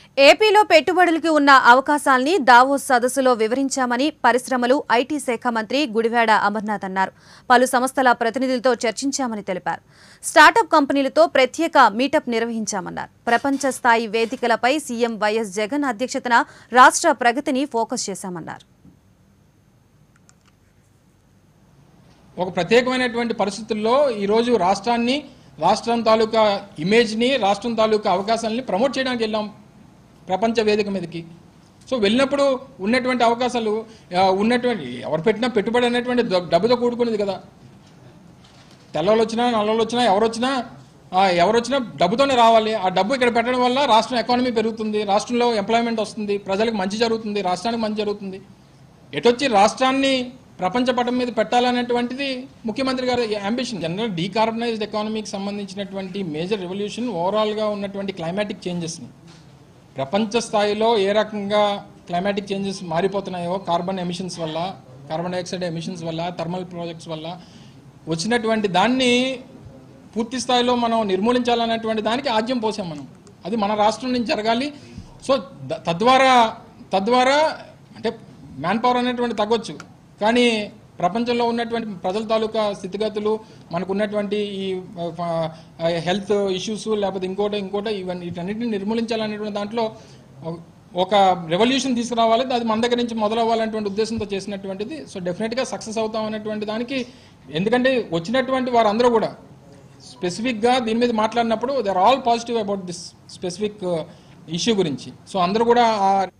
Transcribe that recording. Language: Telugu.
ఏపీలో పెట్టుబడులకి ఉన్న అవకాశాల్ని దావోస్ సదస్సులో వివరించామని పరిశ్రమలు ఐటీ శాఖ మంత్రి గుడివాడ అమర్నాథ్ అన్నారు పలు సంస్థల ప్రతినిధులతో చర్చించామని తెలిపారు స్టార్టప్ కంపెనీలతో ప్రత్యేక మీటప్ నిర్వహించామన్నారు ప్రపంచ స్థాయి వేదికలపై సీఎం వైఎస్ జగన్ అధ్యక్షతన రాష్ట్ర ప్రగతిని ఫోకస్ చేశామన్నారు ఒక ప్రత్యేకమైనటువంటి పరిస్థితుల్లో ఈరోజు రాష్ట్రాన్ని రాష్ట్రం తాలూకా ఇమేజ్ని రాష్ట్రం తాలూకా అవకాశాలని ప్రమోట్ చేయడానికి వెళ్ళాం ప్రపంచ వేదిక మీదకి సో వెళ్ళినప్పుడు ఉన్నటువంటి అవకాశాలు ఆ, ఉన్నటువంటి ఎవరు పెట్టినా పెట్టుబడి అనేటువంటి ద- డబ్బుతో కూడుకునేది కదా తెల్లవాళ్ళు వచ్చినా నల్లవాళ్ళు వచ్చినా ఎవరు వచ్చినా ఆ, ఎవరు వచ్చినా డబ్బుతోనే రావాలి ఆ డబ్బు ఇక్కడ పెట్టడం వల్ల రాష్ట్రం ఎకానమీ పెరుగుతుంది రాష్ట్రంలో ఎంప్లాయ్మెంట్ వస్తుంది ప్రజలకు మంచి జరుగుతుంది రాష్ట్రానికి మంచి జరుగుతుంది ఎటొచ్చి రాష్ట్రాన్ని ప్రపంచ పటం మీద పెట్టాలనేటువంటిది ముఖ్యమంత్రి గారి అంబిషన్ జనరల్ డీకార్బనైజ్డ్ ఎకానమీకి సంబంధించినటువంటి మేజర్ రెవల్యూషన్ ఓవరాల్గా ఉన్నటువంటి క్లైమాటిక్ చేంజెస్ని ప్రపంచ స్థాయిలో ఏ రకంగా క్లైమాటిక్ చేంజెస్ మారిపోతున్నాయో కార్బన్ ఎమిషన్స్ వల్ల కార్బన్ డైఆక్సైడ్ ఎమిషన్స్ వల్ల థర్మల్ ప్రాజెక్ట్స్ వల్ల వచ్చినటువంటి దాన్ని పూర్తి స్థాయిలో మనం నిర్మూలించాలనేటువంటి దానికి ఆద్యం పోసాం మనం అది మన రాష్ట్రం నుంచి జరగాలి సో ద- తద్వారా తద్వారా అంటే మ్యాన్ పవర్ అనేటువంటి తగ్గొచ్చు కానీ ప్రపంచంలో ఉన్నటువంటి ప్రజల తాలూకా స్థితిగతులు మనకు ఉన్నటువంటి ఈ హెల్త్ ఇష్యూస్ లేకపోతే ఇంకోటి ఇంకోటి ఇవన్నీ వీటన్నిటిని నిర్మూలించాలనేటువంటి దాంట్లో ఒక- ఒక రెవల్యూషన్ తీసుకురావాలి అది మన దగ్గర నుంచి మొదలవ్వాలనేటువంటి ఉద్దేశంతో చేసినటువంటిది సో డెఫినెట్గా సక్సెస్ అవుతాం అనేటువంటి దానికి ఎందుకంటే వచ్చినటువంటి వారందరూ కూడా స్పెసిఫిక్గా దీని మీద మాట్లాడినప్పుడు they are all positive about this specific issue గురించి సో అందరూ కూడా ఆ